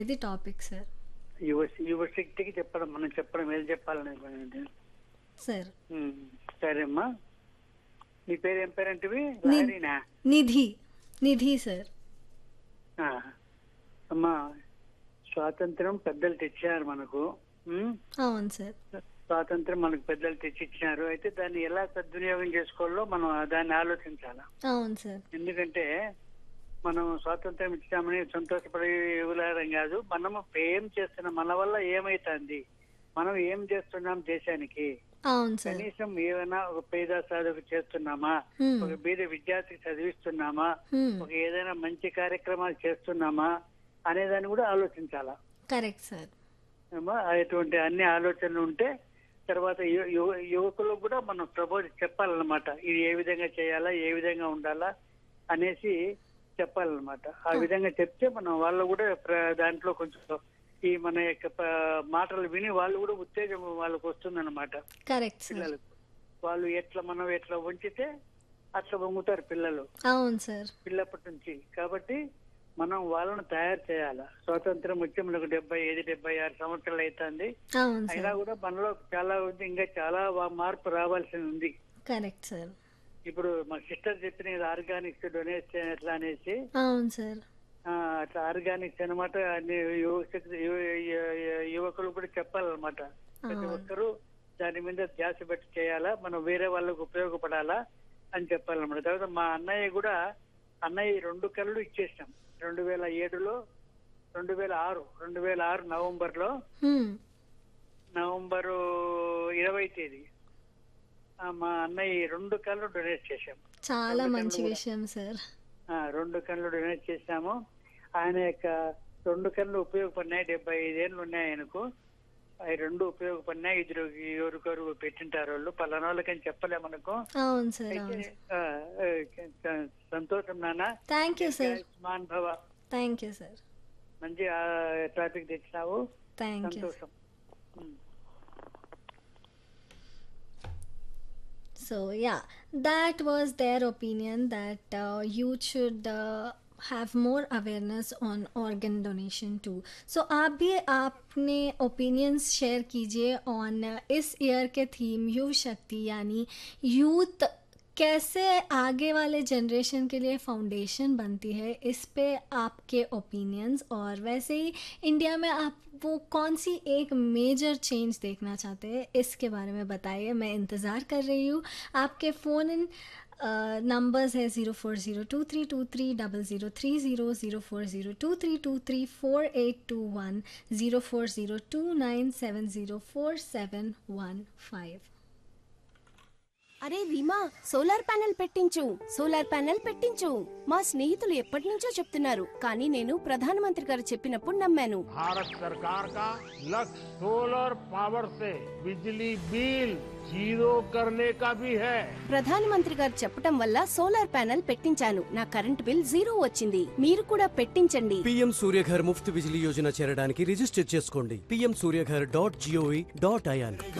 ఇది topic sir యువ యువశక్తికి చెప్పడం మనం చెప్పడం ఏది చెప్పాలని సార్ ఉమ్, సరే అమ్మా నీ పేరు ఏం పేరంటివి ని- లహరినా నిధి నిధి సార్ ఆ. అమ్మా స్వాతంత్రం పెద్దలు తెచ్చారు మనకు ఉమ్, అవును సార్ స్వాతంత్రం మనకు పెద్దలు తెచ్చిచ్చినారు అయితే దాన్ని ఎలా సద్వినియోగం చేసుకోవాలో మనం దాన్ని ఆలోచించాలా అవును సార్ ఎందుకంటే మనం స్వాతంత్రం ఇచ్చామని సంతోషపడే యువలారం కాదు మనము ఏం చేస్తున్నాం మన వల్ల ఏమైతుంది మనం ఏం చేస్తున్నాం దేశానికి అవును సార్ కనీసం ఏమైనా ఒక పేద సాధకు చేస్తున్నామా Hmm. ఒక బీద విద్యార్థికి చదివిస్తున్నామా Hmm. ఒక ఏదైనా మంచి కార్యక్రమాలు చేస్తున్నామా అనే దాన్ని కూడా ఆలోచించాలా కరెక్ట్ సార్ ఏమో అటువంటి అన్ని ఆలోచనలు ఉంటే తర్వాత యు- యు- యువకులకు కూడా మనం ప్రబోధ చెప్పాలన్నమాట ఇది ఏ విధంగా చేయాలా ఏ విధంగా ఉండాలా అనేసి చెప్పాలన్నమాట ఆ విధంగా చెప్తే మనం వాళ్ళు కూడా ప్ర- దాంట్లో కొంచెం ఈ మన యొక్క ప- మాటలు విని వాళ్ళు కూడా ఉత్తేజం వాళ్ళకు వస్తుందన్నమాట కరెక్ట్ సార్ పిల్లలకు వాళ్ళు ఎట్లా మనం ఎట్లా ఉంచితే అట్లా వంగుతారు పిల్లలు అవును సార్ పిల్లప్పటి నుంచి కాబట్టి మనం వాళ్ళను తయారు చేయాలి స్వాతంత్రం వచ్చి మనకు డెబ్బై ఐదు డెబ్బై ఆరు సంవత్సరాలు అవుతుంది అవును అయినా సార్ కూడా మనలో చాలా ఉంది ఇంకా చాలా వా- మార్పు రావాల్సి ఉంది కరెక్ట్ సార్ ఇప్పుడు మా సిస్టర్ చెప్పిన ఆర్గానిక్స్ డొనేషన్ ఎట్లా అనేసి అవును సార్ ఆ, అట్లా ఆర్గానిక్స్ అనమాట అన్ని యువశక్తి యువ- యువ- యువ- యువకులు కూడా చెప్పాలన్నమాట ప్రతి అవును. ఒక్కరూ దాని మీద ధ్యాస పెట్టి చేయాలా మనం వేరే వాళ్ళకు ఉపయోగపడాలా అని చెప్పాలన్నమాట తర్వాత మా అన్నయ్య కూడా అన్నయ్య ఈ రెండు కళ్ళు ఇచ్చేసాం రెండు వేల ఏడులో రెండు వేల ఆరు రెండు వేల ఆరు నవంబర్ లో Hmm. నవంబరు ఇరవై తేదీ ఆ, మా అన్నయ్య ఈ రెండు కళ్ళు డొనేట్ చేశాం చాలా రెండు మంచి కళ్ళు కూడా. విషయం సార్ ఆ, రెండు కళ్ళు డొనేట్ చేశాము ఆయన యొక్క రెండు కళ్ళు ఉపయోగపడినాయి డెబ్బై ఐదేళ్ళు ఉన్నాయి ఆయనకు అవి రెండు ఉపయోగపడినాయి ఇద్దరు ఎవరికొరు పెట్టింటారు వాళ్ళు పలానా వాళ్ళకని చెప్పలే మనకు అవును సార్ అయితే అవును ఆ, ఆ, సంతోషం నాన్న థ్యాంక్ యూ సార్ స్మాన్ భవ థ్యాంక్ యూ సార్ మంచి టాపిక్ తెచ్చినావు థ్యాంక్ యూ సంతోషం ఉమ్. So yeah, that was their opinion that uh, youth should uh, have more awareness on organ donation too. So आप भी अपने opinions share कीजिए on uh, इस ईयर के थीम युव शक्ति यानी यूथ कैसे आगे वाले जनरेशन के लिए फाउंडेशन बनती है इस पे आपके ओपिनियंस और वैसे ही इंडिया में आप वो कौन सी एक मेजर चेंज देखना चाहते हैं इसके बारे में बताइए मैं इंतज़ार कर रही हूँ आपके फ़ोन इन नंबर्स है zero four zero two three two three double zero three zero zero four zero two three two three four eight two one zero four zero two nine seven zero four seven one five అరే Reema solar panel పెట్టించు solar panel పెట్టించు మా స్నేహితులు ఎప్పటి నుంచో చెప్తున్నారు కానీ నేను ప్రధానమంత్రి గారు చెప్పినప్పుడు నమ్మాను भारत सरकार का लक्ष्य सोलर पावर से बिजली बिल जीरो करने का भी है ప్రధానమంత్రి గారు చెప్పటం వల్ల సోలార్ ప్యానెల్ పెట్టించాను నా కరెంట్ బిల్ జీరో వచ్చింది మీరు కూడా పెట్టించండి పీఎం సూర్యఘర్ ముఫ్త్ బిజిలీ యోజన చేరడానికి రిజిస్టర్ చేసుకోండి PM Suryaghar dot GOV dot IN